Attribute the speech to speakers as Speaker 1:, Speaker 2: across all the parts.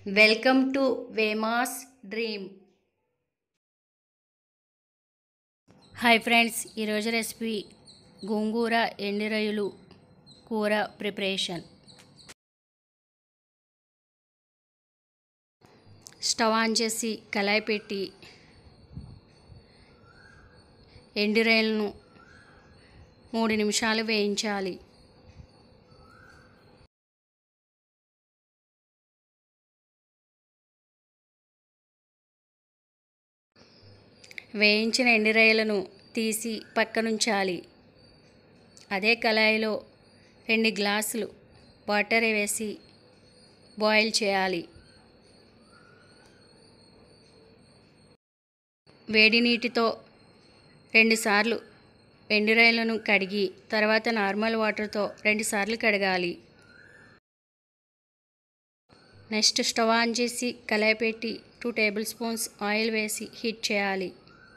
Speaker 1: Welcome to Vema's dream hi friends ఈరోజు recipe గోంగూర ఎండి రొయ్యలు కూర ప్రిపరేషన్ స్టవ్ ఆన్ చేసి కళాయి పెట్టి ఎండి రొయ్యలను మూడు నిమిషాలు వేయించాలి వేయించిన ఎండి రొయ్యలను తీసి పక్కనుంచాలి అదే కళాయిలో రెండు గ్లాసులు వాటర్ వేసి బాయిల్ చేయాలి వేడి నీటితో రెండుసార్లు ఎండు రొయ్యలను కడిగి తర్వాత నార్మల్ వాటర్తో రెండుసార్లు కడగాలి నెక్స్ట్ స్టవ్ ఆన్ చేసి కళాయి పెట్టి టూ టేబుల్ స్పూన్స్ ఆయిల్ వేసి హీట్ చేయాలి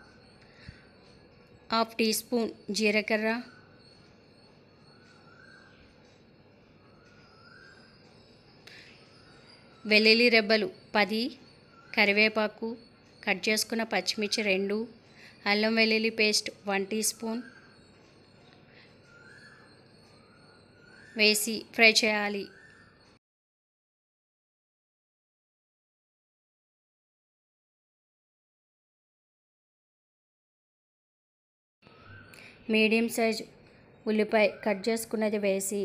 Speaker 1: హాఫ్ టీ స్పూన్ జీలకర్ర వెల్లుల్లి రెబ్బలు పది కరివేపాకు కట్ చేసుకున్న పచ్చిమిర్చి రెండు అల్లం వెల్లుల్లి పేస్ట్ వన్ టీ స్పూన్ వేసి ఫ్రై చేయాలి మీడియం సైజ్ ఉల్లిపాయ కట్ చేసుకున్నది వేసి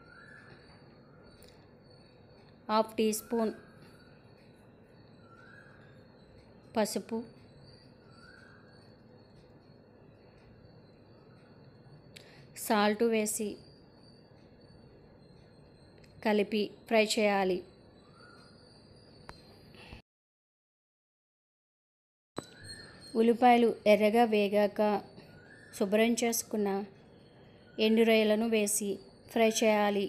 Speaker 1: హాఫ్ టీ స్పూన్ పసుపు సాల్ట్ వేసి కలిపి ఫ్రై చేయాలి ఉల్లిపాయలు ఎర్రగా వేగాక శుభ్రం చేసుకున్న ఎండు రొయ్యలను వేసి ఫ్రై చేయాలి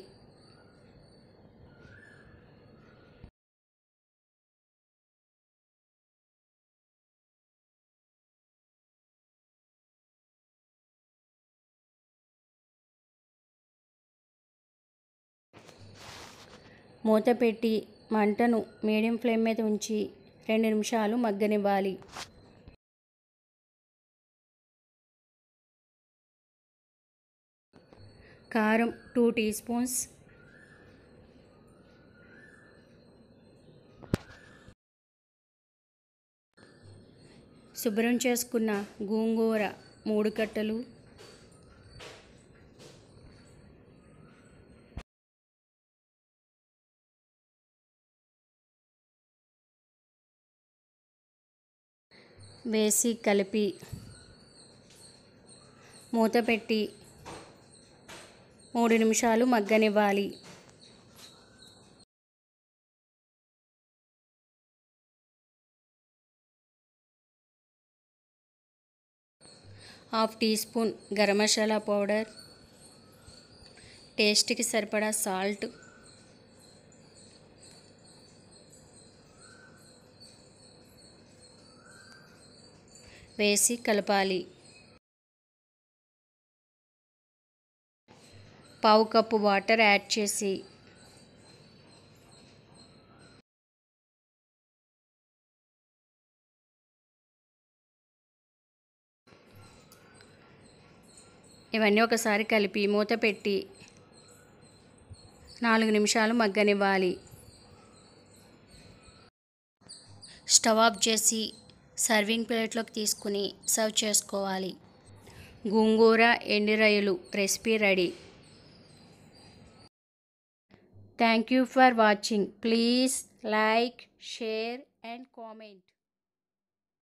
Speaker 1: మూత పెట్టి మంటను మీడియం ఫ్లేమ్ మీద ఉంచి రెండు నిమిషాలు మగ్గనివ్వాలి కారం టూ టీ స్పూన్స్ శుభ్రం చేసుకున్న గోంగూర మూడు కట్టలు వేసి కలిపి మూత పెట్టి మూడు నిమిషాలు మగ్గనివ్వాలి half teaspoon garam masala powder టేస్ట్కి సరిపడా సాల్ట్ వేసి కలపాలి పావు కప్పు వాటర్ యాడ్ చేసి ఇవన్నీ ఒకసారి కలిపి మూత పెట్టి నాలుగు నిమిషాలు మగ్గనివ్వాలి స్టవ్ ఆఫ్ చేసి సర్వింగ్ ప్లేట్లోకి తీసుకుని సర్వ్ చేసుకోవాలి గోంగూర ఎండి రొయ్యలు recipe ready Thank you for watching. Please like, share and comment.